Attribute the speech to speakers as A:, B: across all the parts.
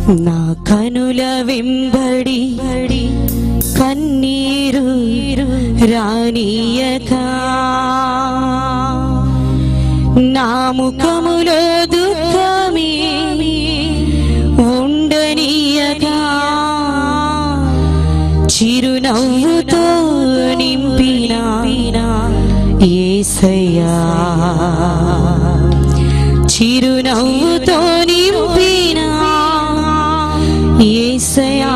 A: నా కనుల వెంబడి కన్నీరు రానియక నా ముఖములో దుఃఖమే ఉండనీయక చిరునవ్వుతో నింపిన ఏసయ్యా చిరునవ్వుతో నింపిన ఏసయ్యా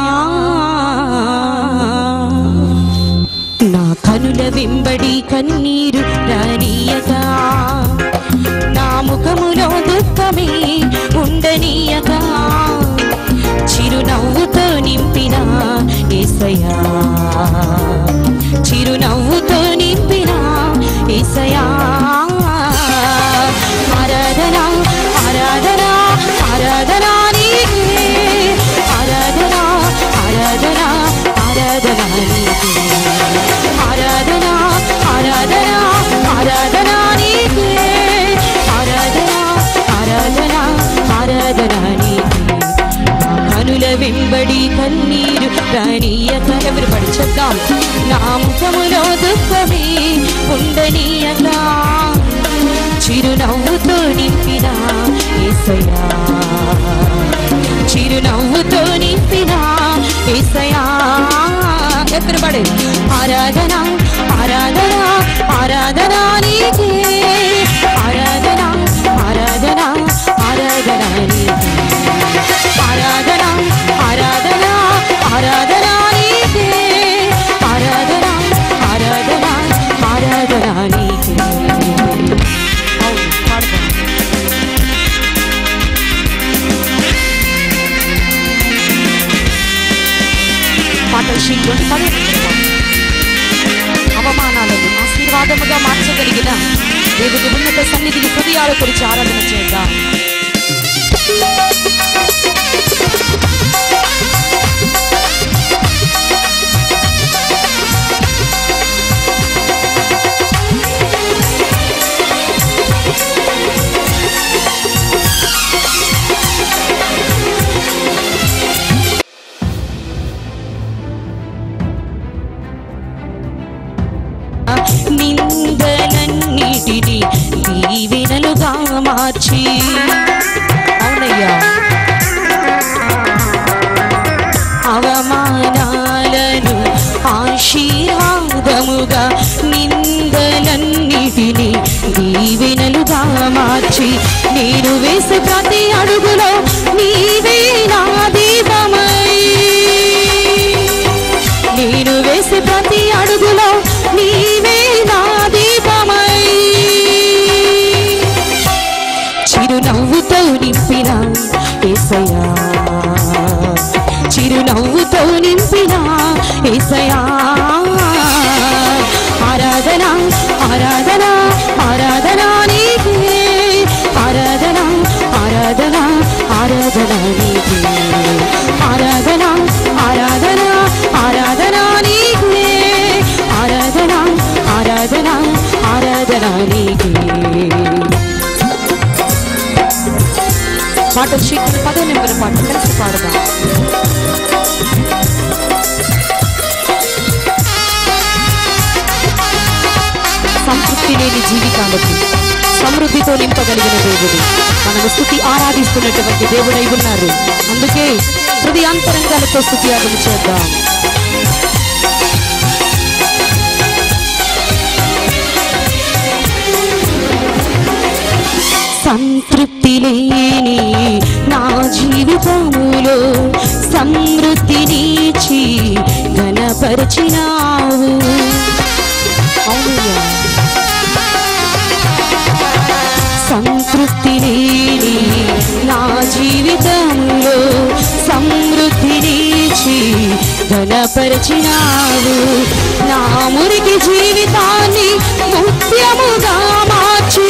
A: నా కనుల వెంబడి కన్నీరు రానీయక నా ముఖములో దుఃఖమే ఉండనీయక చిరునవ్వుతో నింపిన ఏసయా చిరునవ్వుతో నింపిన ఏసయా ఆరాధన ఆరాధన ఆరాధన నీకే ఆరాధన ఆరాధన ఆరాధన నీకే ఆరాధన ఆరాధన ఆరాధన నీకే ఆరాధన ఆరాధన ఆరాధన నీకే కనుల వెంబడి కన్నీరు రానీయక ఎవరు పడిచేద్దాం నా ముఖములో దుఃఖమే ఉండనీయక చిరునవ్వుతో నింపిన ఏసయా చిరునవ్వుతో నింపిన ఏసయా ఎక్కడ పడే ఆరాధన ఆరాధన ఆరాధన నీకే ఆరాధన ఆరాధన ఆరాధన నీకే ఆరాధన ఆరాధన ఆరాధన నీకే ఆరాధన ఆరాధన ఆరాధన నీకే అవును, పాడదాం. పాటల షీట్లోని పదవి అవమానాలను ఆశీర్వాదముగా మార్చగలిగిన దేవుడి ఉన్నత సన్నిధిని హృదయాల గురించి ఆరాధన చేద్దాం నిందలన్నిటిని దీవెనలుగా మార్చి అవునయ్యా అవమానాలను ఆశీర్వాదముగా నిందలన్నిటిని దీవెనలుగా మార్చి నేను వేసే ప్రతి అడుగులో నీవే నా దీపమై నేను వేసే ప్రతి అడుగులో నీవే నా దీపమై చిరునవ్వుతో నింపిన ఏసయా చిరునవ్వుతో నింపిన ఏసయా ఆరాధన ఆరాధన ఆరాధన నీకే ఆరాధన ఆరాధన ఆరాధన నీకే ఆరాధన ఆరాధన ఆరాధన నీకే ఆరాధన ఆరాధన ఆరాధన నీకే పాట షీట్ పదో నెంబర్ పాట కలిసి పాడదాం సంతృప్తి లేని జీవితాలకు సమృద్ధితో నింపగలిగిన దేవుడు మనము స్థుతి ఆరాధిస్తున్నటువంటి దేవుడై ఉన్నారు అందుకే హృదయాంతరంగాలతో స్థుతి యాగం చేద్దాం సంతృప్తి లేని నా జీవితములో సమృద్ధినిచ్చి ఘనపరిచినావు అవునయ్యా. సంతృప్తి లేని నా జీవితంలో సమృద్ధినిచ్చి ఘనపరిచినావు నా మురికి జీవితాన్ని ముత్యముగా మార్చి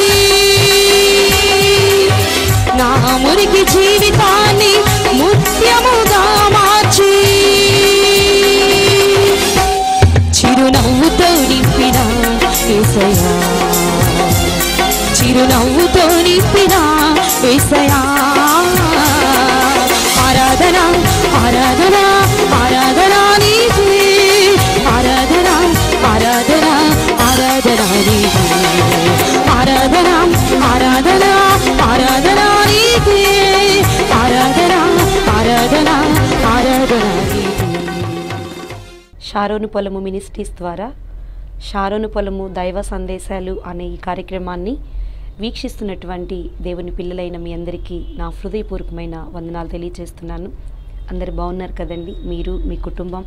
A: నా మురికి జీవితాన్ని ముత్యముగా మార్చి చిరునవ్వుతో నింపిన ఏసయా చిరునవ్వుతో నింపిన ఏసయా
B: షారోను పొలము మినిస్ట్రీస్ ద్వారా షారోను పొలము దైవ సందేశాలు అనే ఈ కార్యక్రమాన్ని వీక్షిస్తున్నటువంటి దేవుని పిల్లలైన మీ అందరికీ నా హృదయపూర్వకమైన వందనాలు తెలియజేస్తున్నాను అందరు బాగున్నారు కదండి మీరు మీ కుటుంబం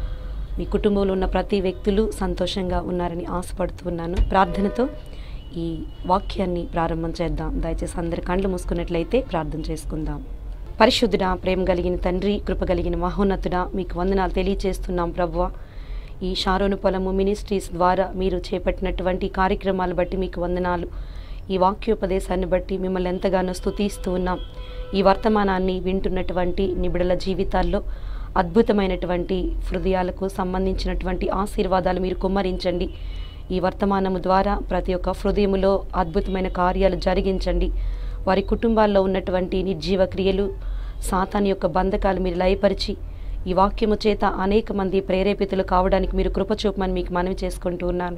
B: మీ కుటుంబంలో ఉన్న ప్రతి వ్యక్తులు సంతోషంగా ఉన్నారని ఆశపడుతున్నాను ప్రార్థనతో ఈ వాక్యాన్ని ప్రారంభం చేద్దాం దయచేసి అందరి కళ్ళు మూసుకున్నట్లయితే ప్రార్థన చేసుకుందాం పరిశుద్ధుడా ప్రేమ కలిగిన తండ్రి కృప కలిగిన మహోన్నతుడా మీకు వందనాలు తెలియజేస్తున్నాం ప్రభువ ఈ షారోను పొలము మినిస్ట్రీస్ ద్వారా మీరు చేపట్టినటువంటి కార్యక్రమాలు బట్టి మీకు వందనాలు ఈ వాక్యోపదేశాన్ని బట్టి మిమ్మల్ని ఎంతగానో స్తుతిస్తూ ఉన్నాం ఈ వర్తమానాన్ని వింటున్నటువంటి నిబిడల జీవితాల్లో అద్భుతమైనటువంటి హృదయాలకు సంబంధించినటువంటి ఆశీర్వాదాలు మీరు కుమ్మరించండి ఈ వర్తమానము ద్వారా ప్రతి ఒక్క హృదయములో అద్భుతమైన కార్యాలు జరిగించండి వారి కుటుంబాల్లో ఉన్నటువంటి నిర్జీవ క్రియలు సాతాన్ యొక్క బంధకాలు మీరు లయపరిచి ఈ వాక్యము చేత అనేక మంది ప్రేరేపితులు కావడానికి మీరు కృప చూపమని మీకు మనవి చేసుకుంటూ ఉన్నాను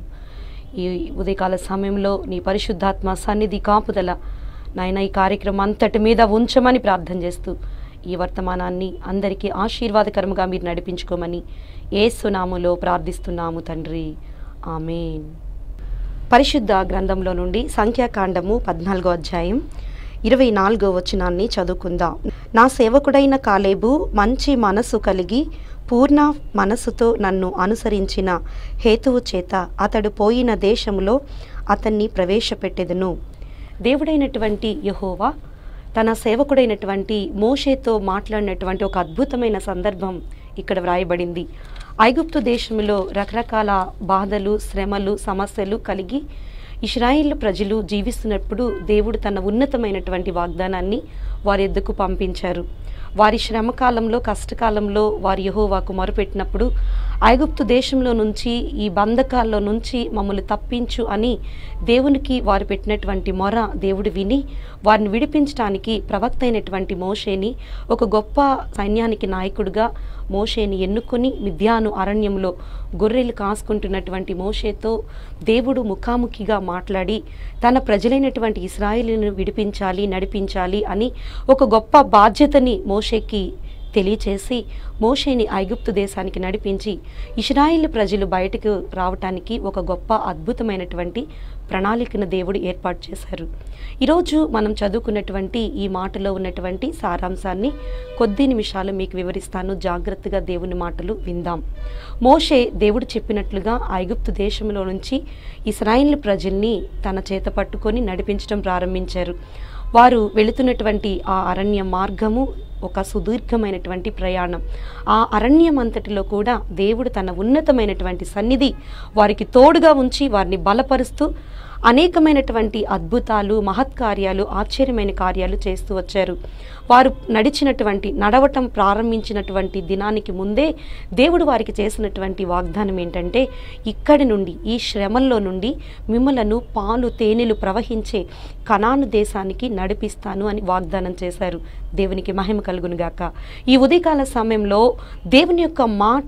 B: ఈ ఉదయకాల సమయంలో నీ పరిశుద్ధాత్మ సన్నిధి కాపుదల నాయన ఈ కార్యక్రమం అంతటి మీద ఉంచమని ప్రార్థన చేస్తూ ఈ వర్తమానాన్ని అందరికీ ఆశీర్వాదకరంగా మీరు నడిపించుకోమని ఏసునాములో ప్రార్థిస్తున్నాము తండ్రి ఆమెన్ పరిశుద్ధ గ్రంథంలో నుండి సంఖ్యాకాండము పద్నాలుగో అధ్యాయం ఇరవై నాలుగో వచనాన్ని చదువుకుందాం నా సేవకుడైన కాలేబు మంచి మనసు కలిగి పూర్ణ మనసుతో నన్ను అనుసరించిన హేతువు చేత అతడు పోయిన దేశములో అతన్ని ప్రవేశపెట్టెదను దేవుడైనటువంటి యహోవా తన సేవకుడైనటువంటి మోషేతో మాట్లాడినటువంటి ఒక అద్భుతమైన సందర్భం ఇక్కడ వ్రాయబడింది ఐగుప్తు దేశంలో రకరకాల బాధలు శ్రమలు సమస్యలు కలిగి ఇస్రాయిల్ ప్రజలు జీవిస్తున్నప్పుడు దేవుడు తన ఉన్నతమైనటువంటి వాగ్దానాన్ని వారి ఎద్దుకు పంపించారు వారి శ్రమకాలంలో కష్టకాలంలో వారి యహోవాకు మొరపెట్టినప్పుడు ఐగుప్తు దేశంలో నుంచి ఈ బంధకాల్లో నుంచి మమ్మల్ని తప్పించు అని దేవునికి వారు పెట్టినటువంటి మొర దేవుడు విని వారిని విడిపించడానికి ప్రవక్త అయినటువంటి మోషేని ఒక గొప్ప సైన్యానికి నాయకుడిగా మోషేని ఎన్నుకొని మిథ్యాను అరణ్యంలో గొర్రెలు కాసుకుంటున్నటువంటి మోషేతో దేవుడు ముఖాముఖిగా మాట్లాడి తన ప్రజలైనటువంటి ఇస్రాయిలీలను విడిపించాలి నడిపించాలి అని ఒక గొప్ప బాధ్యతని మోషేకి తెలియచేసి మోషేని ఐగుప్తు దేశానికి నడిపించి ఇస్రాయిల్ ప్రజలు బయటకు రావటానికి ఒక గొప్ప అద్భుతమైనటువంటి ప్రణాళికను దేవుడు ఏర్పాటు చేశారు ఈరోజు మనం చదువుకున్నటువంటి ఈ మాటలో ఉన్నటువంటి సారాంశాన్ని కొద్ది నిమిషాలు మీకు వివరిస్తాను జాగ్రత్తగా దేవుని మాటలు విందాం మోషే దేవుడు చెప్పినట్లుగా ఐగుప్తు దేశంలో నుంచి ఇస్రాయిల్ ప్రజల్ని తన చేత పట్టుకొని నడిపించడం ప్రారంభించారు వారు వెళుతున్నటువంటి ఆ అరణ్య మార్గము ఒక సుదీర్ఘమైనటువంటి ప్రయాణం ఆ అరణ్యం అంతటిలో కూడా దేవుడు తన ఉన్నతమైనటువంటి సన్నిధి వారికి తోడుగా ఉంచి వారిని బలపరుస్తూ అనేకమైనటువంటి అద్భుతాలు మహత్కార్యాలు ఆశ్చర్యమైన కార్యాలు చేస్తూ వచ్చారు వారు నడిచినటువంటి నడవటం ప్రారంభించినటువంటి దినానికి ముందే దేవుడు వారికి చేసినటువంటి వాగ్దానం ఏంటంటే ఇక్కడి నుండి ఈ శ్రమల్లో నుండి మిమ్మలను పాలు తేనెలు ప్రవహించే కనాను దేశానికి నడిపిస్తాను అని వాగ్దానం చేశారు దేవునికి మహిమ కలుగును గాక ఈ ఉదయకాల సమయంలో దేవుని యొక్క మాట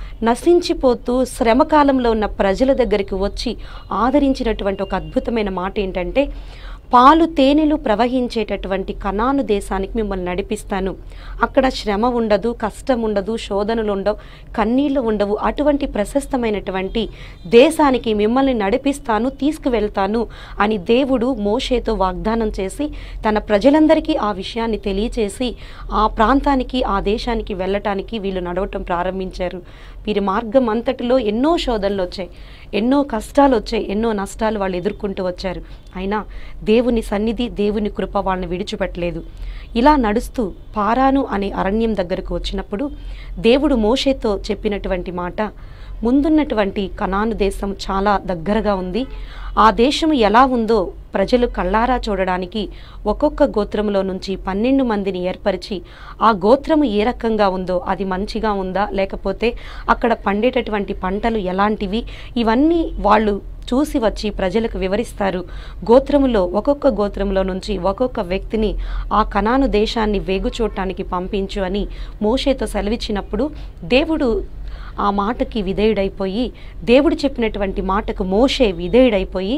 B: నశించిపోతూ శ్రమకాలంలో ఉన్న ప్రజల దగ్గరికి వచ్చి ఆదరించినటువంటి ఒక అద్భుతమైన మాట ఏంటంటే పాలు తేనెలు ప్రవహించేటటువంటి కనాను దేశానికి మిమ్మల్ని నడిపిస్తాను అక్కడ శ్రమ ఉండదు కష్టం ఉండదు శోధనలు ఉండవు కన్నీళ్లు ఉండవు అటువంటి ప్రశస్తమైనటువంటి దేశానికి మిమ్మల్ని నడిపిస్తాను తీసుకువెళ్తాను అని దేవుడు మోషేతో వాగ్దానం చేసి తన ప్రజలందరికీ ఆ విషయాన్ని తెలియచేసి ఆ ప్రాంతానికి ఆ దేశానికి వెళ్ళటానికి వీళ్ళు నడవటం ప్రారంభించారు వీరి మార్గం అంతటిలో ఎన్నో శోధనలు వచ్చాయి ఎన్నో కష్టాలు వచ్చాయి ఎన్నో నష్టాలు వాళ్ళు ఎదుర్కొంటూ వచ్చారు అయినా దేవుని సన్నిధి దేవుని కృప వాళ్ళని విడిచిపెట్టలేదు ఇలా నడుస్తూ పారాను అనే అరణ్యం దగ్గరకు వచ్చినప్పుడు దేవుడు మోషేతో చెప్పినటువంటి మాట ముందున్నటువంటి కనాను దేశం చాలా దగ్గరగా ఉంది ఆ దేశం ఎలా ఉందో ప్రజలు కళ్ళారా చూడడానికి ఒక్కొక్క గోత్రంలో నుంచి పన్నెండు మందిని ఏర్పరిచి ఆ గోత్రము ఏ రకంగా ఉందో అది మంచిగా ఉందా లేకపోతే అక్కడ పండేటటువంటి పంటలు ఎలాంటివి ఇవన్నీ వాళ్ళు చూసి వచ్చి ప్రజలకు వివరిస్తారు గోత్రములో ఒక్కొక్క గోత్రంలో నుంచి ఒక్కొక్క వ్యక్తిని ఆ కనాను దేశాన్ని వేగు చూడటానికి పంపించు అని మోషేతో సెలవిచ్చినప్పుడు దేవుడు ఆ మాటకి విధేయుడైపోయి దేవుడు చెప్పినటువంటి మాటకు మోషే విధేయుడైపోయి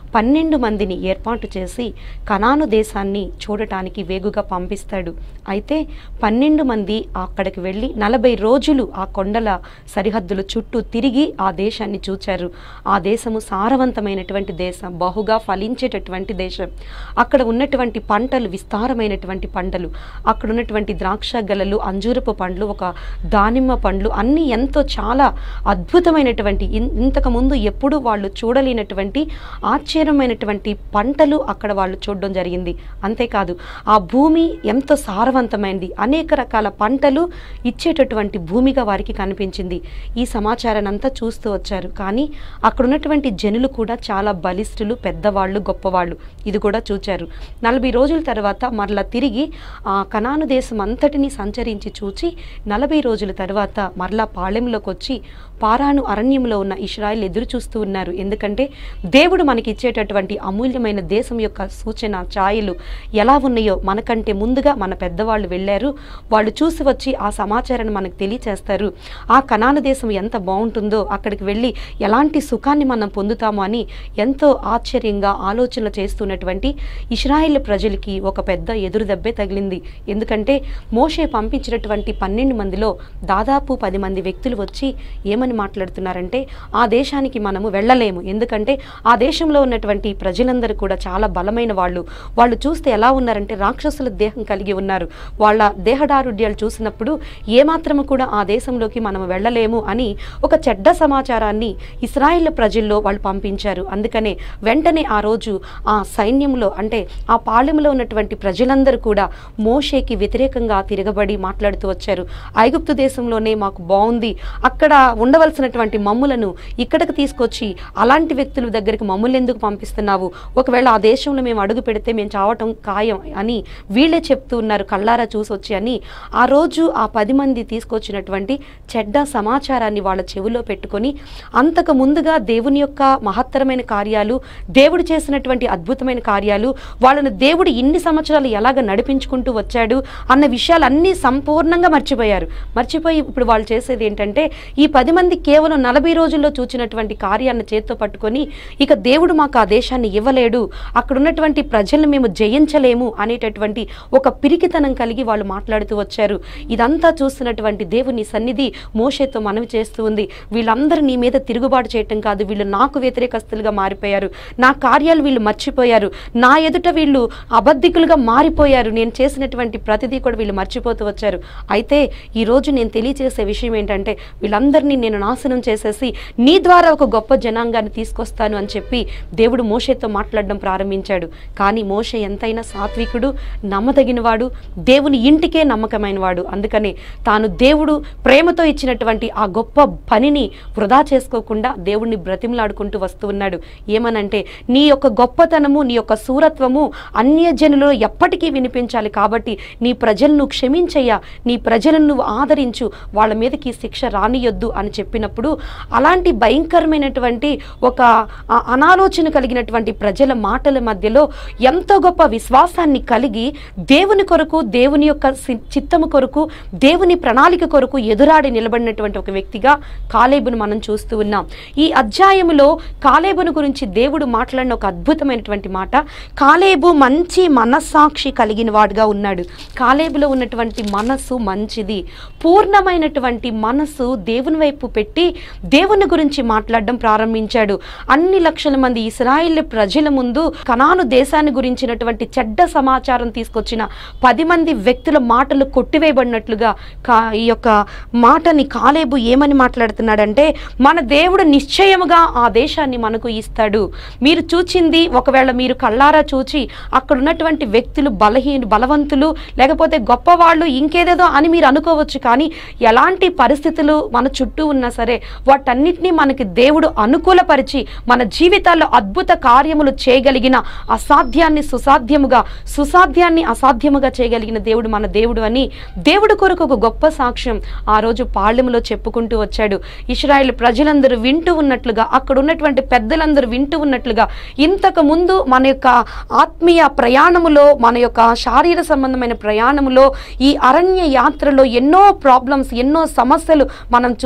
B: పన్నెండు మందిని ఏర్పాటు చేసి కనాను దేశాన్ని చూడటానికి వేగుగా పంపిస్తాడు అయితే పన్నెండు మంది అక్కడికి వెళ్ళి నలభై రోజులు ఆ కొండల సరిహద్దుల చుట్టూ తిరిగి ఆ దేశాన్ని చూచారు ఆ దేశము సారవంతమైనటువంటి దేశం బహుగా ఫలించేటటువంటి దేశం అక్కడ ఉన్నటువంటి పంటలు విస్తారమైనటువంటి పంటలు అక్కడ ఉన్నటువంటి ద్రాక్ష గలలు అంజూరపు పండ్లు ఒక దానిమ్మ పండ్లు అన్నీ ఎంతో చాలా అద్భుతమైనటువంటి ఇన్- ఇంతకు ముందు ఎప్పుడు వాళ్ళు చూడలేనటువంటి ఆశ్చర్యమైనటువంటి పంటలు అక్కడ వాళ్ళు చూడడం జరిగింది అంతేకాదు ఆ భూమి ఎంతో సారవంతమైనది అనేక రకాల పంటలు ఇచ్చేటటువంటి భూమిగా వారికి కనిపించింది ఈ సమాచారాన్ని అంతా చూస్తూ వచ్చారు కానీ అక్కడ ఉన్నటువంటి జనులు కూడా చాలా బలిష్ఠులు పెద్దవాళ్ళు గొప్పవాళ్ళు ఇది కూడా చూచారు నలభై రోజుల తర్వాత మరలా తిరిగి ఆ కనాను దేశం అంతటిని సంచరించి చూచి నలభై రోజుల తర్వాత మరలా పాళెంలోకి వచ్చి పారాను అరణ్యంలో ఉన్న ఇస్రాయల్ ఎదురు చూస్తూ ఉన్నారు ఎందుకంటే దేవుడు మనకి ఇచ్చేటటువంటి అమూల్యమైన దేశం యొక్క సూచన ఛాయలు ఎలా ఉన్నాయో మనకంటే ముందుగా మన పెద్దవాళ్ళు వెళ్ళారు వాళ్ళు చూసి వచ్చి ఆ సమాచారాన్ని మనకు తెలియచేస్తారు ఆ కనాన దేశం ఎంత బాగుంటుందో అక్కడికి వెళ్ళి ఎలాంటి సుఖాన్ని మనం పొందుతామో అని ఎంతో ఆశ్చర్యంగా ఆలోచన చేస్తున్నటువంటి ఇస్రాయేల్ ప్రజలకి ఒక పెద్ద ఎదురు దెబ్బే తగిలింది ఎందుకంటే మోషే పంపించినటువంటి పన్నెండు మందిలో దాదాపు పది మంది వ్యక్తులు వచ్చి ఏమని మాట్లాడుతున్నారంటే ఆ దేశానికి మనము వెళ్ళలేము ఎందుకంటే ఆ దేశంలో ఉన్నటువంటి ప్రజలందరూ కూడా చాలా బలమైన వాళ్ళు వాళ్ళు చూస్తే ఎలా ఉన్నారంటే రాక్షసుల దేహం కలిగి ఉన్నారు వాళ్ళ దేహదారుఢ్యాలు చూసినప్పుడు ఏమాత్రము కూడా ఆ దేశంలోకి మనం వెళ్ళలేము అని ఒక చెడ్డ సమాచారాన్ని ఇస్రాయేల్ ప్రజల్లో వాళ్ళు పంపించారు అందుకనే వెంటనే ఆ రోజు ఆ సైన్యంలో అంటే ఆ పాళెంలో ఉన్నటువంటి ప్రజలందరూ కూడా మోషేకి వ్యతిరేకంగా తిరగబడి మాట్లాడుతూ వచ్చారు ఐగుప్తు దేశంలోనే మాకు బాగుంది అక్కడ ఉండవలసినటువంటి మమ్ములను ఇక్కడికి తీసుకొచ్చి అలాంటి వ్యక్తుల దగ్గరికి మమ్ములు ఎందుకు పంపిస్తున్నావు ఒకవేళ ఆ దేశంలో మేము అడుగు పెడితే మేము చావటం ఖాయం అని వీళ్ళే చెప్తూ ఉన్నారు కళ్ళారా చూసి వచ్చి అని ఆ రోజు ఆ పది మంది తీసుకొచ్చినటువంటి చెడ్డ సమాచారాన్ని వాళ్ళ చెవిలో పెట్టుకొని అంతకు ముందుగా దేవుని యొక్క మహత్తరమైన కార్యాలు దేవుడు చేసినటువంటి అద్భుతమైన కార్యాలు వాళ్ళను దేవుడు ఇన్ని సంవత్సరాలు ఎలాగ నడిపించుకుంటూ వచ్చాడు అన్న విషయాలన్నీ సంపూర్ణంగా మర్చిపోయారు మర్చిపోయి ఇప్పుడు వాళ్ళు చేసేది ఏంటంటే ఈ పది మంది కేవలం నలభై రోజుల్లో చూచినటువంటి కార్యాన్ని చేత్తో పట్టుకొని ఇక దేవుడు మాకు ఆ దేశాన్ని ఇవ్వలేడు అక్కడ ఉన్నటువంటి ప్రజలను మేము జయించలేము అనేటటువంటి ఒక పిరికితనం కలిగి వాళ్ళు మాట్లాడుతూ వచ్చారు ఇదంతా చూస్తున్నటువంటి దేవుని సన్నిధి మోషేతో మనవి చేస్తూ ఉంది వీళ్ళందరూ నీ మీద తిరుగుబాటు చేయటం కాదు వీళ్ళు నాకు వ్యతిరేకస్తులుగా మారిపోయారు నా కార్యాలు వీళ్ళు మర్చిపోయారు నా ఎదుట వీళ్ళు అబద్ధికులుగా మారిపోయారు నేను చేసినటువంటి ప్రతిదీ కూడా వీళ్ళు మర్చిపోతూ వచ్చారు అయితే ఈ రోజు నేను తెలియజేసే విషయం ఏంటంటే వీళ్ళందరినీ నేను నాశనం చేసేసి నీ ద్వారా ఒక గొప్ప జనాంగాన్ని తీసుకొస్తాను అని చెప్పి దేవుడు మోషేతో మాట్లాడడం ప్రారంభించాడు కానీ మోషే ఎంతైనా సాత్వికుడు నమ్మదగినవాడు దేవుని ఇంటికే నమ్మకమైన వాడు అందుకనే తాను దేవుడు ప్రేమతో ఇచ్చినటువంటి ఆ గొప్ప పనిని వృధా చేసుకోకుండా దేవుణ్ణి బ్రతిమలాడుకుంటూ వస్తూ ఉన్నాడు ఏమనంటే నీ యొక్క గొప్పతనము నీ యొక్క సూరత్వము అన్యజనులలో ఎప్పటికీ వినిపించాలి కాబట్టి నీ ప్రజలను క్షమించయ్యా నీ ప్రజలను నువ్వు ఆదరించు వాళ్ళ మీదకి శిక్ష రానియొద్దు అని చెప్పినప్పుడు అలాంటి భయంకరమైనటువంటి ఒక ఆ అనాలోచన కలిగినటువంటి ప్రజల మాటల మధ్యలో ఎంతో గొప్ప విశ్వాసాన్ని కలిగి దేవుని కొరకు దేవుని యొక్క సి- చిత్తము కొరకు దేవుని ప్రణాళిక కొరకు ఎదురాడి నిలబడినటువంటి ఒక వ్యక్తిగా కాలేబును మనం చూస్తూ ఉన్నాం ఈ అధ్యాయములో కాలేబును గురించి దేవుడు మాట్లాడిన ఒక అద్భుతమైనటువంటి మాట కాలేబు మంచి మనస్సాక్షి కలిగిన వాడుగా ఉన్నాడు కాలేబులో ఉన్నటువంటి మనస్సు మంచిది పూర్ణమైనటువంటి మనస్సు దేవుని వైపు పెట్టి దేవుని గురించి మాట్లాడడం ప్రారంభించాడు అన్ని లక్షల మంది ఇస్రాయిల్ ప్రజల ముందు కనాను దేశాన్ని గురించినటువంటి చెడ్డ సమాచారం తీసుకొచ్చిన పది మంది వ్యక్తుల మాటలు కొట్టివేయబడినట్లుగా కా ఈ యొక్క మాటని కాలేబు ఏమని మాట్లాడుతున్నాడంటే మన దేవుడు నిశ్చయముగా ఆ దేశాన్ని మనకు ఇస్తాడు మీరు చూచింది ఒకవేళ మీరు కళ్ళారా చూచి అక్కడ ఉన్నటువంటి వ్యక్తులు బలహీన బలవంతులు లేకపోతే గొప్పవాళ్ళు ఇంకేదేదో అని మీరు అనుకోవచ్చు కానీ ఎలాంటి పరిస్థితులు మన చుట్టూ ఉన్నా సరే వాటన్నిటినీ మనకి దేవుడు అనుకూలపరిచి మన జీవితాల్లో అద్భుత కార్యములు చేయగలిగిన అసాధ్యాన్ని సుసాధ్యముగా సుసాధ్యాన్ని అసాధ్యముగా చేయగలిగిన దేవుడు మన దేవుడు అని దేవుడు కొరకు ఒక గొప్ప సాక్ష్యం ఆ రోజు పాళ్యములో చెప్పుకుంటూ వచ్చాడు ఇస్రాయేల్ ప్రజలందరూ వింటూ ఉన్నట్లుగా అక్కడ ఉన్నటువంటి పెద్దలందరూ వింటూ ఉన్నట్లుగా ఇంతకు ముందు మన యొక్క ఆత్మీయ ప్రయాణములో మన యొక్క శారీర సంబంధమైన ప్రయాణములో ఈ అరణ్య యాత్రలో ఎన్నో ప్రాబ్లమ్స్ ఎన్నో సమస్యలు మనం చూస్తూ వచ్చి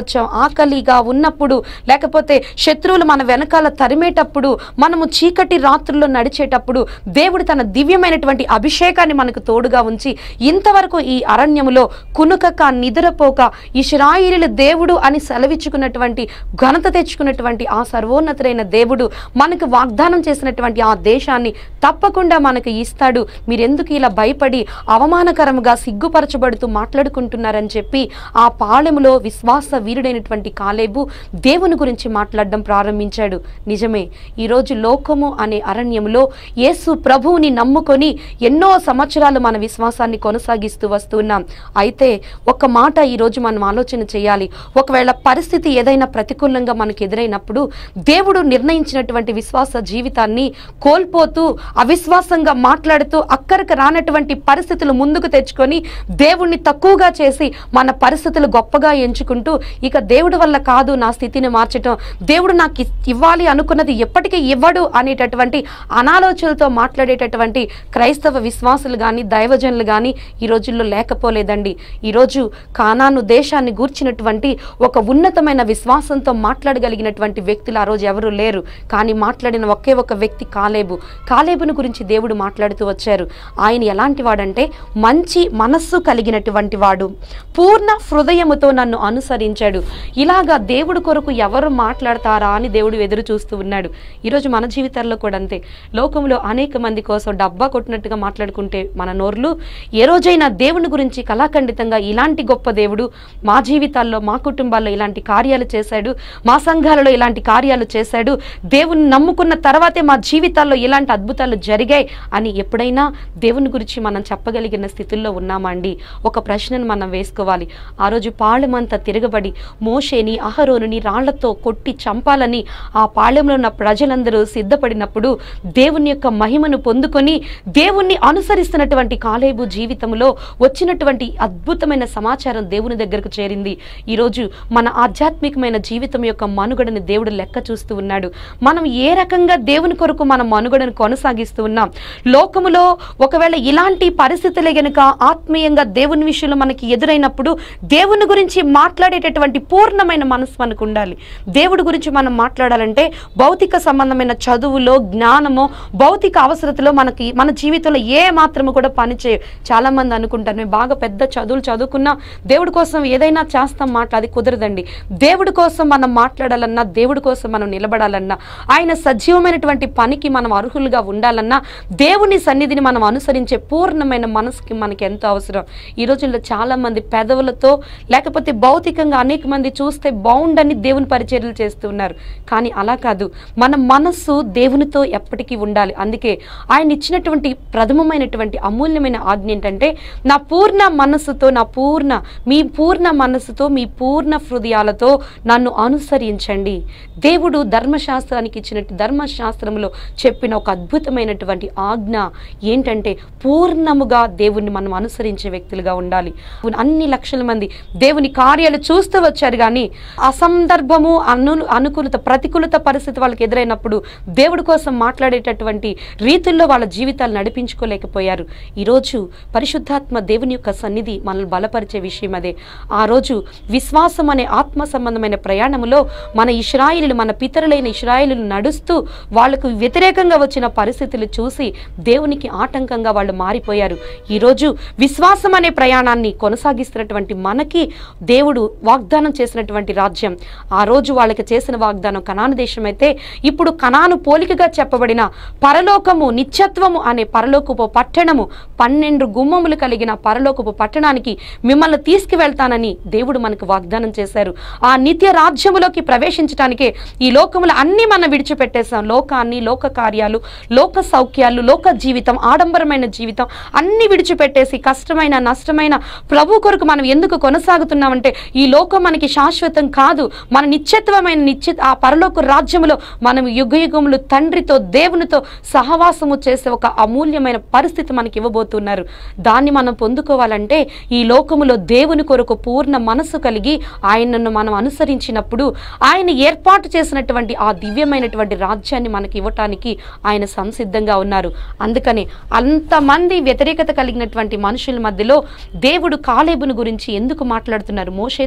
B: వచ్చాం ఆకలిగా ఉన్నప్పుడు లేకపోతే శత్రువులు మన వెనకాల తరిమేటప్పుడు మనము చీకటి రాత్రుల్లో నడిచేటప్పుడు దేవుడు తన దివ్యమైనటువంటి అభిషేకాన్ని మనకు తోడుగా ఉంచి ఇంతవరకు ఈ అరణ్యములో కునుకక నిద్రపోక ఇస్రాయిలు దేవుడు అని సెలవిచ్చుకున్నటువంటి ఘనత తెచ్చుకున్నటువంటి ఆ సర్వోన్నతుడైన దేవుడు మనకు వాగ్దానం చేసినటువంటి ఆ దేశాన్ని తప్పకుండా మనకు ఇస్తాడు మీరెందుకు ఇలా భయపడి అవమానకరముగా సిగ్గుపరచబడుతూ మాట్లాడుకుంటున్నారని చెప్పి ఆ పాళెములో విశ్వాస వీరుడైనటువంటి కాలేబు దేవుని గురించి మాట్లాడడం ప్రారంభించాడు నిజమే ఈరోజు లోకము అనే అరణ్యములో యేసు ప్రభువుని నమ్ముకొని ఎన్నో సంవత్సరాలు మన విశ్వాసాన్ని కొనసాగిస్తూ వస్తున్నాం అయితే ఒక మాట ఈరోజు మనం ఆలోచన చేయాలి ఒకవేళ పరిస్థితి ఏదైనా ప్రతికూలంగా మనకు ఎదురైనప్పుడు దేవుడు నిర్ణయించినటువంటి విశ్వాస జీవితాన్ని కోల్పోతూ అవిశ్వాసంగా మాట్లాడుతూ అక్కడికి రానటువంటి పరిస్థితులు ముందుకు తెచ్చుకొని దేవుణ్ణి తక్కువగా చేసి మన పరిస్థితులు గొప్పగా ఎంచుకుంటూ ఇక దేవుడి వల్ల కాదు నా స్థితిని మార్చటం దేవుడు నాకు ఇ- ఇవ్వాలి అనుకున్నది ఎప్పటికీ ఇవ్వడు అనేటటువంటి అనాలోచనలతో మాట్లాడేటటువంటి క్రైస్తవ విశ్వాసులు కానీ దైవజనులు కానీ ఈ రోజుల్లో లేకపోలేదండి ఈరోజు కానాను దేశాన్ని గూర్చినటువంటి ఒక ఉన్నతమైన విశ్వాసంతో మాట్లాడగలిగినటువంటి వ్యక్తులు ఆ రోజు ఎవరు లేరు కానీ మాట్లాడిన ఒకే ఒక వ్యక్తి కాలేబు కాలేబును గురించి దేవుడు మాట్లాడుతూ వచ్చారు ఆయన ఎలాంటి వాడంటే మంచి మనస్సు కలిగినటువంటి వాడు పూర్ణ హృదయముతో నన్ను అనుసరించాడు ఇలాగా దేవుడి కొరకు ఎవరు మాట్లాడతారా అని దేవుడు ఎదురు చూస్తూ ఉన్నాడు ఈరోజు మన జీవితాల్లో కూడా అంతే లోకంలో అనేక మంది కోసం డబ్బా కొట్టినట్టుగా మాట్లాడుకుంటే మన నోర్లు ఏ రోజైనా దేవుని గురించి కళాఖండితంగా ఇలాంటి గొప్ప దేవుడు మా జీవితాల్లో మా కుటుంబాల్లో ఇలాంటి కార్యాలు చేశాడు మా సంఘాలలో ఇలాంటి కార్యాలు చేశాడు దేవుని నమ్ముకున్న తర్వాతే మా జీవితాల్లో ఇలాంటి అద్భుతాలు జరిగాయి అని ఎప్పుడైనా దేవుని గురించి మనం చెప్పగలిగిన స్థితుల్లో ఉన్నామా అండి ఒక ప్రశ్నను మనం వేసుకోవాలి ఆ రోజు పాళెమంతా తిరగబడి మోషేని అహరోనుని రాళ్లతో కొట్టి చంపాలని ఆ పాళెంలో ఉన్న ప్రజలందరూ సిద్ధపడినప్పుడు దేవుని యొక్క మహిమను పొందుకొని దేవుణ్ణి అనుసరిస్తున్నటువంటి కాలేబు జీవితంలో వచ్చినటువంటి అద్భుతమైన సమాచారం దేవుని దగ్గరకు చేరింది ఈరోజు మన ఆధ్యాత్మికమైన జీవితం యొక్క మనుగడని దేవుడు లెక్క చూస్తూ ఉన్నాడు మనం ఏ రకంగా దేవుని కొరకు మన మనుగడను కొనసాగిస్తూ ఉన్నాం లోకములో ఒకవేళ ఇలాంటి పరిస్థితులే గనుక ఆత్మీయంగా దేవుని విషయంలో మనకి ఎదురైనప్పుడు దేవుని గురించి మాట్లాడేటటువంటి పూర్ణమైన మనసు మనకు ఉండాలి దేవుడి గురించి మనం మాట్లాడాలంటే భౌతిక సంబంధమైన చదువులో జ్ఞానము భౌతిక అవసరతలో మనకి మన జీవితంలో ఏ మాత్రము కూడా పనిచేయ చాలా మంది అనుకుంటారు మేము బాగా పెద్ద చదువులు చదువుకున్నా దేవుడి కోసం ఏదైనా చేస్తాం మాట అది కుదరదండి దేవుడి కోసం మనం మాట్లాడాలన్నా దేవుడి కోసం మనం నిలబడాలన్నా ఆయన సజీవమైనటువంటి పనికి మనం అర్హులుగా ఉండాలన్నా దేవుని సన్నిధిని మనం అనుసరించే పూర్ణమైన మనసుకి మనకి ఎంతో అవసరం ఈ రోజుల్లో చాలా మంది పెదవులతో లేకపోతే భౌతికంగా అనేక మంది చూస్తే బాగుండని దేవుని పరిచర్యలు చేస్తూ ఉన్నారు కానీ అలా కాదు మన మనస్సు దేవునితో ఎప్పటికీ ఉండాలి అందుకే ఆయన ఇచ్చినటువంటి ప్రథమమైనటువంటి అమూల్యమైన ఆజ్ఞ ఏంటంటే నా పూర్ణ మనస్సుతో నా పూర్ణ మీ పూర్ణ మనస్సుతో మీ పూర్ణ హృదయాలతో నన్ను అనుసరించండి దేవుడు ధర్మశాస్త్రానికి ఇచ్చినట్టు ధర్మశాస్త్రంలో చెప్పిన ఒక అద్భుతమైనటువంటి ఆజ్ఞ ఏంటంటే పూర్ణముగా దేవుణ్ణి మనం అనుసరించే వ్యక్తులుగా ఉండాలి అన్ని లక్షల మంది దేవుని కార్యాలు చూస్తూ వచ్చారు కానీ అసందర్భము అను అనుకూలత ప్రతికూలత పరిస్థితి వాళ్ళకి ఎదురైనప్పుడు దేవుడి కోసం మాట్లాడేటటువంటి రీతుల్లో వాళ్ళ జీవితాలు నడిపించుకోలేకపోయారు ఈరోజు పరిశుద్ధాత్మ దేవుని యొక్క సన్నిధి మనల్ని బలపరిచే విషయం అదే ఆ రోజు విశ్వాసం అనే ఆత్మ సంబంధమైన ప్రయాణములో మన ఇస్రాయిలు మన పితరులైన ఇస్రాయిలు నడుస్తూ వాళ్ళకు వ్యతిరేకంగా వచ్చిన పరిస్థితులు చూసి దేవునికి ఆటంకంగా వాళ్ళు మారిపోయారు ఈరోజు విశ్వాసం అనే ప్రయాణాన్ని కొనసాగిస్తున్నటువంటి మనకి దేవుడు వాగ్దానం చేసినటువంటి రాజ్యం ఆ రోజు వాళ్ళకి చేసిన వాగ్దానం కనాను దేశం అయితే ఇప్పుడు కనాను పోలికగా చెప్పబడిన పరలోకము నిత్యత్వము అనే పరలోకపు పట్టణము పన్నెండు గుమ్మములు కలిగిన పరలోకపు పట్టణానికి మిమ్మల్ని తీసుకువెళ్తానని దేవుడు మనకు వాగ్దానం చేశారు ఆ నిత్య రాజ్యములోకి ప్రవేశించడానికే ఈ లోకములు అన్ని మనం విడిచిపెట్టేశాం లోకాన్ని లోక కార్యాలు లోక సౌఖ్యాలు లోక జీవితం ఆడంబరమైన జీవితం అన్ని విడిచిపెట్టేసి కష్టమైన నష్టమైన ప్రభు కొరకు మనం ఎందుకు కొనసాగుతున్నామంటే ఈ లోకం మనకి శాశ్వతం కాదు మన నిత్యత్వమైన నిత్య ఆ పరలోక రాజ్యములో మనం యుగ యుగములు తండ్రితో దేవునితో సహవాసము చేసే ఒక అమూల్యమైన పరిస్థితి మనకి ఇవ్వబోతున్నారు దాన్ని మనం పొందుకోవాలంటే ఈ లోకములో దేవుని కొరకు పూర్ణ మనసు కలిగి ఆయనను మనం అనుసరించినప్పుడు ఆయన ఏర్పాటు చేసినటువంటి ఆ దివ్యమైనటువంటి రాజ్యాన్ని మనకి ఇవ్వటానికి ఆయన సంసిద్ధంగా ఉన్నారు అందుకని అంతమంది వ్యతిరేకత కలిగినటువంటి మనుషుల మధ్యలో దేవుడు కాలేబును గురించి ఎందుకు మాట్లాడుతున్నారు మోషేతో చెప్తున్నారు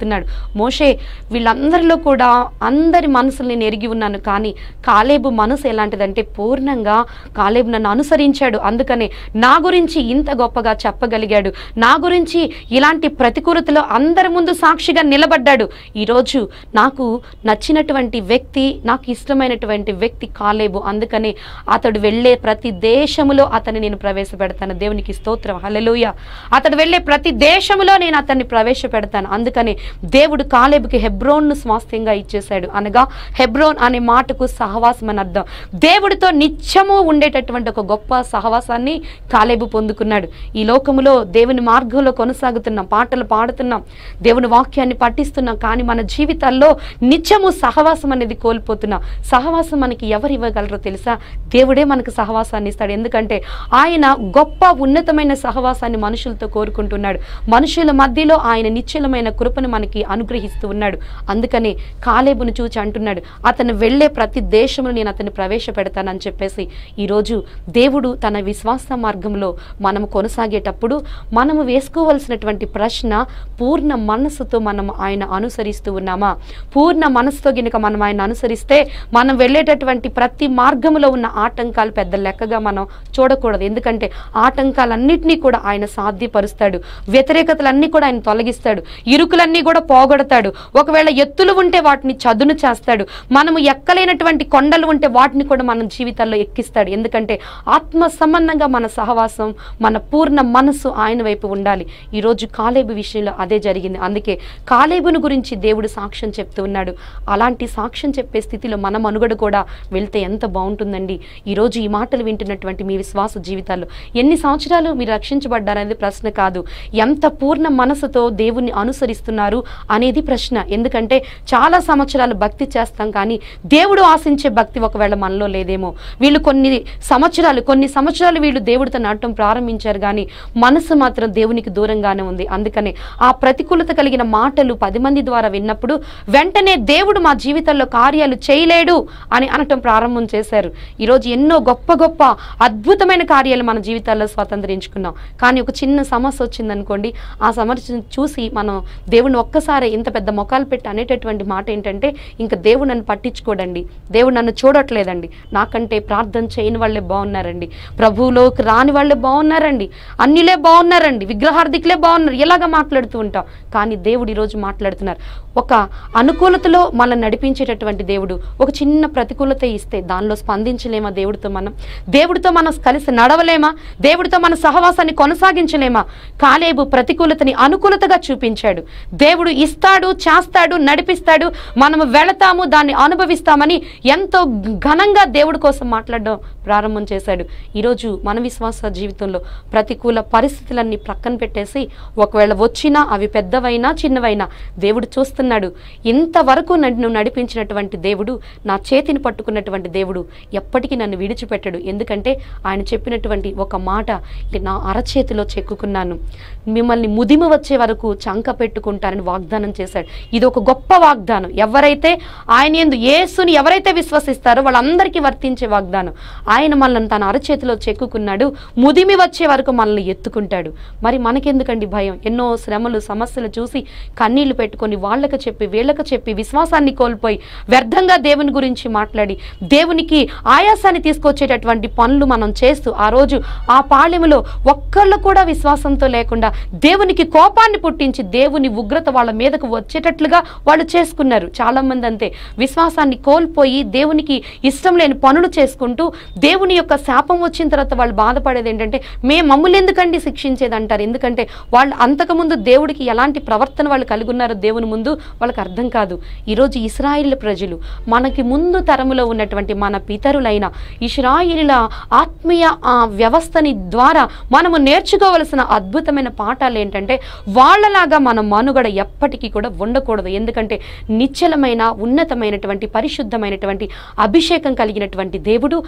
B: చెప్తున్నాడు మోషే వీళ్ళందరిలో కూడా అందరి మనసులు నేను ఎరిగి ఉన్నాను కానీ కాలేబు మనసు ఎలాంటిదంటే పూర్ణంగా కాలేబు నన్ను అనుసరించాడు అందుకనే నా గురించి ఇంత గొప్పగా చెప్పగలిగాడు నా గురించి ఇలాంటి ప్రతికూలతలో అందరి ముందు సాక్షిగా నిలబడ్డాడు ఈరోజు నాకు నచ్చినటువంటి వ్యక్తి నాకు ఇష్టమైనటువంటి వ్యక్తి కాలేబు అందుకనే అతడు వెళ్ళే ప్రతి దేశములో అతన్ని నేను ప్రవేశపెడతాను దేవునికి స్తోత్రం హల్లెలూయ అతడు వెళ్ళే ప్రతి దేశములో నేను అతన్ని ప్రవేశపెడతాను అందుకని దేవుడు కాలేబుకి హెబ్రోన్ను స్వాస్థ్యంగా ఇచ్చేశాడు అనగా హెబ్రోన్ అనే మాటకు సహవాసం అని అర్థం దేవుడితో నిత్యము ఉండేటటువంటి ఒక గొప్ప సహవాసాన్ని కాలేబు పొందుకున్నాడు ఈ లోకములో దేవుని మార్గంలో కొనసాగుతున్నాం పాటలు పాడుతున్నాం దేవుని వాక్యాన్ని పఠిస్తున్నాం కానీ మన జీవితాల్లో నిత్యము సహవాసం అనేది కోల్పోతున్నాం సహవాసం మనకి ఎవరు ఇవ్వగలరో తెలుసా దేవుడే మనకు సహవాసాన్ని ఇస్తాడు ఎందుకంటే ఆయన గొప్ప ఉన్నతమైన సహవాసాన్ని మనుషులతో కోరుకుంటున్నాడు మనుషుల మధ్యలో ఆయన నిశ్చలమైన కృపను మనకి అనుగ్రహిస్తూ ఉన్నాడు అందుకని కాలేబును చూచి అంటున్నాడు అతను వెళ్ళే ప్రతి దేశంలో నేను అతన్ని ప్రవేశపెడతానని చెప్పేసి ఈరోజు దేవుడు తన విశ్వాస మార్గంలో మనము కొనసాగేటప్పుడు మనము వేసుకోవలసినటువంటి ప్రశ్న పూర్ణ మనస్సుతో మనం ఆయన అనుసరిస్తూ ఉన్నామా పూర్ణ మనసుతో గినక మనం ఆయన అనుసరిస్తే మనం వెళ్ళేటటువంటి ప్రతి మార్గంలో ఉన్న ఆటంకాలు పెద్ద లెక్కగా మనం చూడకూడదు ఎందుకంటే ఆటంకాలన్నింటినీ కూడా ఆయన సాధ్యపరుస్తాడు వ్యతిరేకతలన్నీ కూడా ఆయన తొలగిస్తాడు ఇరుకులన్నీ కూడా పోగొడతాడు ఒకవేళ ఎత్తులు ఉంటే వాటిని చదును చేస్తాడు మనము ఎక్కలేనటువంటి కొండలు ఉంటే వాటిని కూడా మన జీవితాల్లో ఎక్కిస్తాడు ఎందుకంటే ఆత్మ సంబంధంగా మన సహవాసం మన పూర్ణ మనస్సు ఆయన వైపు ఉండాలి ఈరోజు కాలేబు విషయంలో అదే జరిగింది అందుకే కాలేబును గురించి దేవుడు సాక్ష్యం చెప్తూ ఉన్నాడు అలాంటి సాక్ష్యం చెప్పే స్థితిలో మన మనుగడ కూడా వెళ్తే ఎంత బాగుంటుందండి ఈరోజు ఈ మాటలు వింటున్నటువంటి మీ విశ్వాస జీవితాల్లో ఎన్ని సంవత్సరాలు మీరు రక్షించబడ్డారనేది ప్రశ్న కాదు ఎంత పూర్ణ మనసుతో దేవుణ్ణి అనుసరిస్తున్నారు అనేది ప్రశ్న ఎందుకంటే చాలా సంవత్సరాలు భక్తి చేస్తాం కానీ దేవుడు ఆశించే భక్తి ఒకవేళ మనలో లేదేమో వీళ్ళు కొన్ని సంవత్సరాలు కొన్ని సంవత్సరాలు వీళ్ళు దేవుడితో నడటం ప్రారంభించారు కానీ మనసు మాత్రం దేవునికి దూరంగానే ఉంది అందుకనే ఆ ప్రతికూలత కలిగిన మాటలు పది మంది ద్వారా విన్నప్పుడు వెంటనే దేవుడు మా జీవితంలో కార్యాలు చేయలేడు అని అనటం ప్రారంభం చేశారు ఈరోజు ఎన్నో గొప్ప గొప్ప అద్భుతమైన కార్యాలు మన జీవితాల్లో స్వతంత్రించుకున్నాం కానీ ఒక చిన్న సమస్య వచ్చిందనుకోండి ఆ సమస్యను చూసి మనం దేవుని ఒక్కసారి ఇంత పెద్ద మొఖాలు పెట్టి అనేటటువంటి మాట ఏంటంటే ఇంకా దేవుడు నన్ను పట్టించుకోడండి దేవుడు నన్ను చూడట్లేదండి నాకంటే ప్రార్థన చేయని వాళ్ళే బాగున్నారండి ప్రభువులోకి రాని వాళ్ళే బాగున్నారండి అన్నిలే బాగున్నారండి విగ్రహార్థికులే బాగున్నారు ఇలాగా మాట్లాడుతూ ఉంటాం కానీ దేవుడు ఈరోజు మాట్లాడుతున్నారు ఒక అనుకూలతలో మనల్ని నడిపించేటటువంటి దేవుడు ఒక చిన్న ప్రతికూలత ఇస్తే దానిలో స్పందించలేమా దేవుడితో మనం దేవుడితో మనం కలిసి నడవలేమా దేవుడితో మన సహవాసాన్ని కొనసాగించలేమా కాలేబు ప్రతికూలతని అనుకూలతగా చూపించాడు దేవుడు ఇస్తాడు చేస్తాడు నడిపిస్తాడు మనము వెళతాము దాన్ని అనుభవిస్తామని ఎంతో ఘనంగా దేవుడి కోసం మాట్లాడడం ప్రారంభం చేశాడు ఈరోజు మన విశ్వాస జీవితంలో ప్రతికూల పరిస్థితులన్నీ ప్రక్కన పెట్టేసి ఒకవేళ వచ్చినా అవి పెద్దవైనా చిన్నవైనా దేవుడు చూస్తున్నాడు ఇంతవరకు నన్ను నడిపించినటువంటి దేవుడు నా చేతిని పట్టుకున్నటువంటి దేవుడు ఎప్పటికీ నన్ను విడిచిపెట్టడు ఎందుకంటే ఆయన చెప్పినటువంటి ఒక మాట "ఇక నా అరచేతిలో చెక్కుకున్నాను మిమ్మల్ని ముదిమ వచ్చే వరకు చంక పెట్టుకుంటానని వాగ్దానం చేశాడు ఇది ఒక గొప్ప వాగ్దానం ఎవరైతే ఆయన ఎందు యేసుని ఎవరైతే విశ్వసిస్తారో వాళ్ళందరికీ వర్తించే వాగ్దానం ఆయన మనల్ని తన అరచేతిలో చెక్కుకున్నాడు ముదిమి వచ్చే వరకు మనల్ని ఎత్తుకుంటాడు మరి మనకెందుకండి భయం ఎన్నో శ్రమలు సమస్యలు చూసి కన్నీళ్లు పెట్టుకొని వాళ్ళకి చెప్పి వీళ్ళకి చెప్పి విశ్వాసాన్ని కోల్పోయి వ్యర్థంగా దేవుని గురించి మాట్లాడి దేవునికి ఆయాసాన్ని తీసుకొచ్చేటటువంటి పనులు మనం చేస్తూ ఆ రోజు ఆ పాళెములో ఒక్కళ్ళు కూడా విశ్వాసంతో లేకుండా దేవునికి కోపాన్ని పుట్టించి దేవుని ఉగ్రత వాళ్ళ మీదకు వచ్చేటట్లుగా వాళ్ళు చేసుకున్నారు చాలా మంది అంతే విశ్వాసాన్ని కోల్పోయి దేవునికి ఇష్టం లేని పనులు చేసుకుంటూ దేవుని యొక్క శాపం వచ్చిన తర్వాత వాళ్ళు బాధపడేది ఏంటంటే మేము మమ్మల్ని ఎందుకండి శిక్షించేది అంటారు ఎందుకంటే వాళ్ళు అంతకుముందు దేవుడికి ఎలాంటి ప్రవర్తన వాళ్ళు కలిగి ఉన్నారో దేవుని ముందు వాళ్ళకి అర్థం కాదు ఈరోజు ఇస్రాయిల్ ప్రజలు మనకి ముందు తరములో ఉన్నటువంటి మన పితరులైన ఇస్రాయిల ఆత్మీయ ఆ వ్యవస్థని ద్వారా మనము నేర్చుకోవలసిన అద్భుతమైన పాఠాలు ఏంటంటే వాళ్ళలాగా మన మనుగడ ఎప్పటికీ కూడా ఉండకూడదు ఎందుకంటే నిశ్చలమైన ఉన్నతమైనటువంటి పరిశుద్ధమైనటువంటి అభిషేకం కలిగినటువంటి దేవుడు మన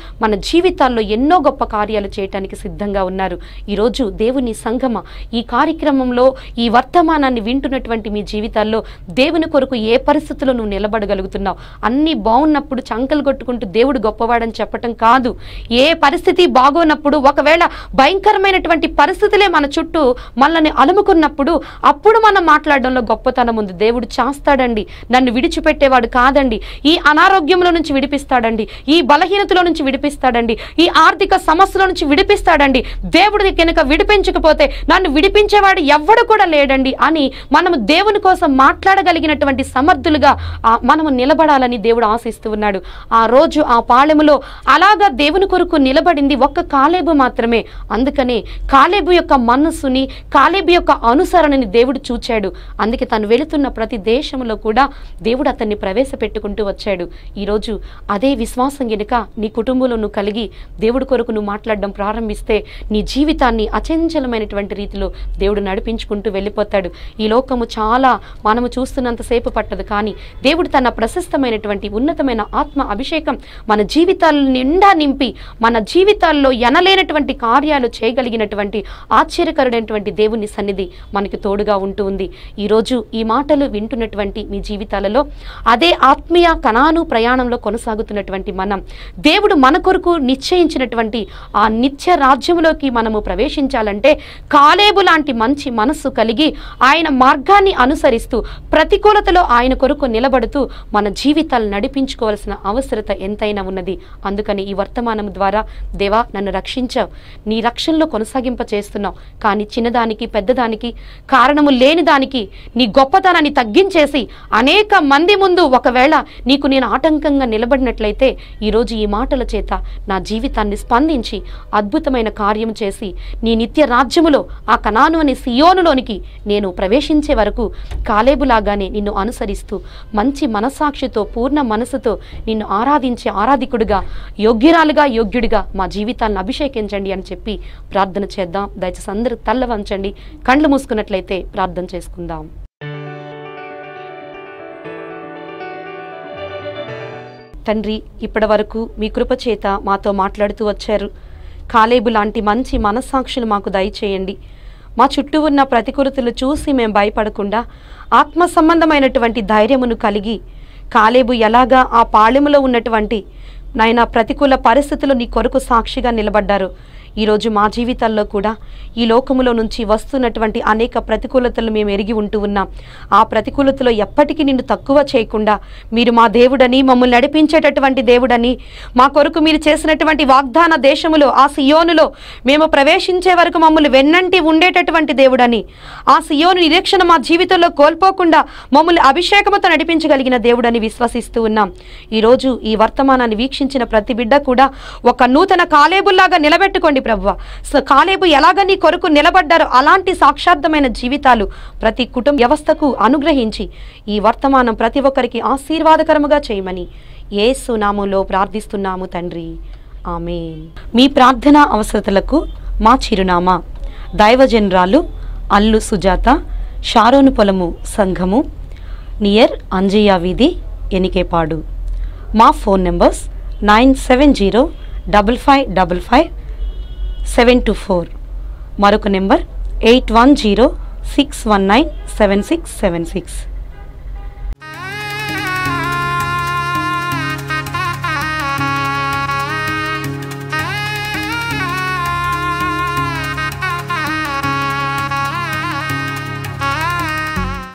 B: జీవితాల్లో ఎన్నో గొప్ప కార్యాలు చేయటానికి సిద్ధంగా ఉన్నారు ఈరోజు దేవుని సంగమ ఈ కార్యక్రమంలో ఈ వర్తమానాన్ని వింటున్నటువంటి మీ జీవితాల్లో దేవుని కొరకు ఏ పరిస్థితుల్లో నువ్వు నిలబడగలుగుతున్నావు అన్నీ బాగున్నప్పుడు చంకలు కొట్టుకుంటూ దేవుడు గొప్పవాడని చెప్పటం కాదు ఏ పరిస్థితి బాగోనప్పుడు ఒకవేళ భయంకరమైనటువంటి పరిస్థితులే మన చుట్టూ మనల్ని అలుముకున్నప్పుడు అప్పుడు మనం మాట్లాడడంలో గొప్పతనం ఉంది దేవుడు చేస్తాడండి నన్ను విడిచిపెట్టేవాడు కాదండి ఈ అనారోగ్యంలో నుంచి విడిపిస్తాడండి ఈ బలహీనతలో నుంచి విడిపిస్తాడండి ఈ ఆర్థిక సమస్యల నుంచి విడిపిస్తాడండి దేవుడి కనుక విడిపించకపోతే నన్ను విడిపించేవాడు ఎవ్వడు కూడా లేడండి అని మనము దేవుని కోసం మాట్లాడగలిగినటువంటి సమర్థులుగా ఆ మనము నిలబడాలని దేవుడు ఆశిస్తూ ఉన్నాడు ఆ రోజు ఆ పాళెములో అలాగా దేవుని కొరకు నిలబడింది ఒక్క కాలేబు మాత్రమే అందుకనే కాలేబు యొక్క మనస్సుని కాలేబు యొక్క అనుసరణని దేవుడు చూచాడు అందుకే తను వెళుతున్న ప్రతి దేశంలో కూడా దేవుడు అతన్ని ప్రవేశపెట్టుకుంటూ వచ్చాడు ఈరోజు అదే విశ్వాసం గనుక నీ కుటుంబంలో నువ్వు కలిగి దేవుడి కొరకు నువ్వు మాట్లాడడం ప్రారంభిస్తే నీ జీవితాన్ని అచంచలమైనటువంటి రీతిలో దేవుడు నడిపించుకుంటూ వెళ్ళిపోతాడు ఈ లోకము చాలా మనము చూస్తున్నంతసేపు పట్టదు కానీ దేవుడు తన ప్రశస్తమైనటువంటి ఉన్నతమైన ఆత్మ అభిషేకం మన జీవితాల నిండా నింపి మన జీవితాల్లో ఎనలేనటువంటి కార్యాలు చేయగలిగినటువంటి ఆశ్చర్యకరుడైనటువంటి దేవుని సన్నిధి మనకి తోడుగా ఉంటూ ఉంది ఈరోజు ఈ మాటలు వింటున్నటువంటి మీ జీవితాలలో అదే ఆత్మీయ కణాను ప్రయాణంలో కొనసాగుతున్నటువంటి మనం దేవుడు మన కొరకు నిశ్చయించినటువంటి ఆ నిత్య రాజ్యంలోకి మనము ప్రవేశించాలంటే కాలేబు లాంటి మంచి మనస్సు కలిగి ఆయన మార్గాన్ని అనుసరిస్తూ ప్రతికూలతలో ఆయన కొరకు నిలబడుతూ మన జీవితాలు నడిపించుకోవాల్సిన అవసరత ఎంతైనా ఉన్నది అందుకని ఈ వర్తమానం ద్వారా దేవా నన్ను రక్షించావు నీ రక్షణలో కొనసాగింప చేస్తున్నావు కానీ చిన్నదానికి పెద్దదానికి కారణము లేని దానికి నీ గొప్పతనాన్ని తగ్గించేసి అనేక మంది ముందు ఒకవేళ నీకు నేను ఆటంకంగా నిలబడినట్లయితే ఈరోజు ఈ మాటల చేత నా జీవితాన్ని స్పందించి అద్భుతమైన కార్యం చేసి నీ నిత్య రాజ్యములో ఆ కణాను అనే సియోనులోనికి నేను ప్రవేశించే వరకు కాలేబులాగానే నిన్ను అనుసరిస్తూ మంచి మనసాక్షితో పూర్ణ మనసుతో నిన్ను ఆరాధించే ఆరాధికుడిగా యోగ్యురాలుగా యోగ్యుడిగా మా జీవితాన్ని అభిషేకించండి అని చెప్పి ప్రార్థన చేద్దాం దయచేసి అందరూ తల్ల వంచండి కండ్లు మూసుకున్నట్లయితే ప్రార్థన చేసుకుందాం తండ్రి ఇప్పటి వరకు మీ కృప చేత మాతో మాట్లాడుతూ వచ్చారు కాలేబు లాంటి మంచి మనస్సాక్షులు మాకు దయచేయండి మా చుట్టూ ఉన్న ప్రతికూలతలు చూసి మేము భయపడకుండా ఆత్మ సంబంధమైనటువంటి ధైర్యమును కలిగి కాలేబు ఎలాగా ఆ పాళెములో ఉన్నటువంటి నాయన ప్రతికూల పరిస్థితులు నీ కొరకు సాక్షిగా నిలబడ్డారు ఈరోజు మా జీవితాల్లో కూడా ఈ లోకములో నుంచి వస్తున్నటువంటి అనేక ప్రతికూలతలు మేము ఎరిగి ఉంటూ ఉన్నాం ఆ ప్రతికూలతలో ఎప్పటికీ నిన్ను తక్కువ చేయకుండా మీరు మా దేవుడని మమ్మల్ని నడిపించేటటువంటి దేవుడని మా కొరకు మీరు చేసినటువంటి వాగ్దాన దేశములో ఆ సియోనులో మేము ప్రవేశించే వరకు మమ్మల్ని వెన్నంటి ఉండేటటువంటి దేవుడని ఆ సియోను నిరీక్షణ మా జీవితంలో కోల్పోకుండా మమ్మల్ని అభిషేకముతో నడిపించగలిగిన దేవుడని విశ్వసిస్తూ ఉన్నాం ఈరోజు ఈ వర్తమానాన్ని వీక్షించిన ప్రతి బిడ్డ కూడా ఒక నూతన కాలేబుల్లాగా నిలబెట్టుకోండి ప్రభువ సో కాలేబు ఎలాగ నీ కొరకు నిలబడ్డారో అలాంటి సాక్షార్థమైన జీవితాలు ప్రతి కుటుంబ వ్యవస్థకు అనుగ్రహించి ఈ వర్తమానం ప్రతి ఒక్కరికి ఆశీర్వాదకరముగా చేయమని యేసు నామంలో ప్రార్థిస్తున్నాము తండ్రి ఆమేన్ మీ ప్రార్థన అవసరతలకు మా చిరునామా దైవజనరాలు అల్లు సుజాత షారోను పొలము సంఘము నియర్ అంజయ్య వీధి ఎనికేపాడు మా phone numbers nine seven zero double five double five seven two four మరొక number eight one zero six one nine seven six seven six